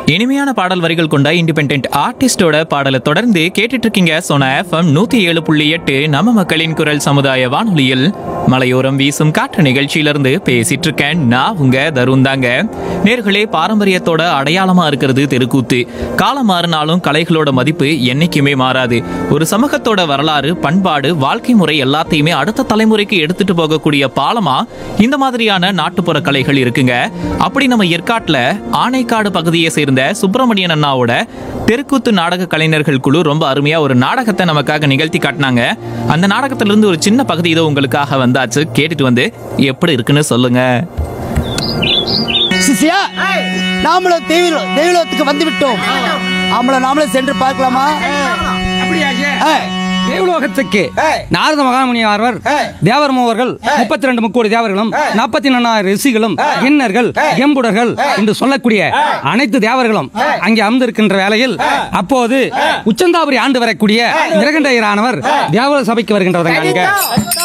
இனிமையான பாடல் வரிகள் கொண்ட இண்டிபெண்ட் ஆர்டிஸ்டோட பாடலை தொடர்ந்து கேட்டுட்டு இருக்கீங்க சோனா எஃப்எம் நூத்தி ஏழு புள்ளி எட்டு நம்ம மக்களின் குரல் சமுதாய வானொலியில் மலையோரம் வீசும் காற்று நிகழ்ச்சியிலிருந்து பேசிட்டு இருக்கேன் நான் உங்க தருண் தாங்க நேர்களே பாரம்பரியத்தோட அடையாளமா இருக்கிறது தெருக்கூத்து காலம் மாறினாலும் கலைகளோட மதிப்பு என்னைக்குமே மாறாது ஒரு சமூகத்தோட வரலாறு பண்பாடு வாழ்க்கை முறை எல்லாத்தையுமே அடுத்த தலைமுறைக்கு எடுத்துட்டு போகக்கூடிய பாலமா இந்த மாதிரியான நாட்டுப்புற கலைகள் இருக்குங்க அப்படி நம்ம ஏற்காட்டுல ஆனைக்காடு பகுதியை சேர்ந்த சுப்பிரமணியன் அண்ணாவோட தெருக்கூத்து நாடக கலைஞர்கள் குழு ரொம்ப அருமையா ஒரு நாடகத்தை நமக்காக நிகழ்த்தி காட்டினாங்க அந்த நாடகத்துல இருந்து ஒரு சின்ன பகுதி இதோ உங்களுக்காக வந்தாச்சு கேட்டுட்டு வந்து எப்படி இருக்குன்னு சொல்லுங்க சிசியா நாமளும் தெய்வ தெய்வலோகத்துக்கு வந்து விட்டோம் ஆமள நாமளும் சென்று பார்க்கலாமா அப்படியாக ஆ, தேவலோகத்துக்கு நாரத மகாமுனி ஆர்வர் தேவர் மூவர்கள் முப்பத்தி ரெண்டு முக்கோடி தேவர்களும் நாற்பத்தி நாலாயிரம் ரிஷிகளும் கிண்ணர்கள் எம்புடர்கள் என்று சொல்லக்கூடிய அனைத்து தேவர்களும் அங்கே அமர்ந்திருக்கின்ற வேளையில் அப்போது உச்சந்தாபுரி ஆண்டு வரக்கூடிய நிரகண்டையரானவர் தேவர சபைக்கு வருகின்றவங்க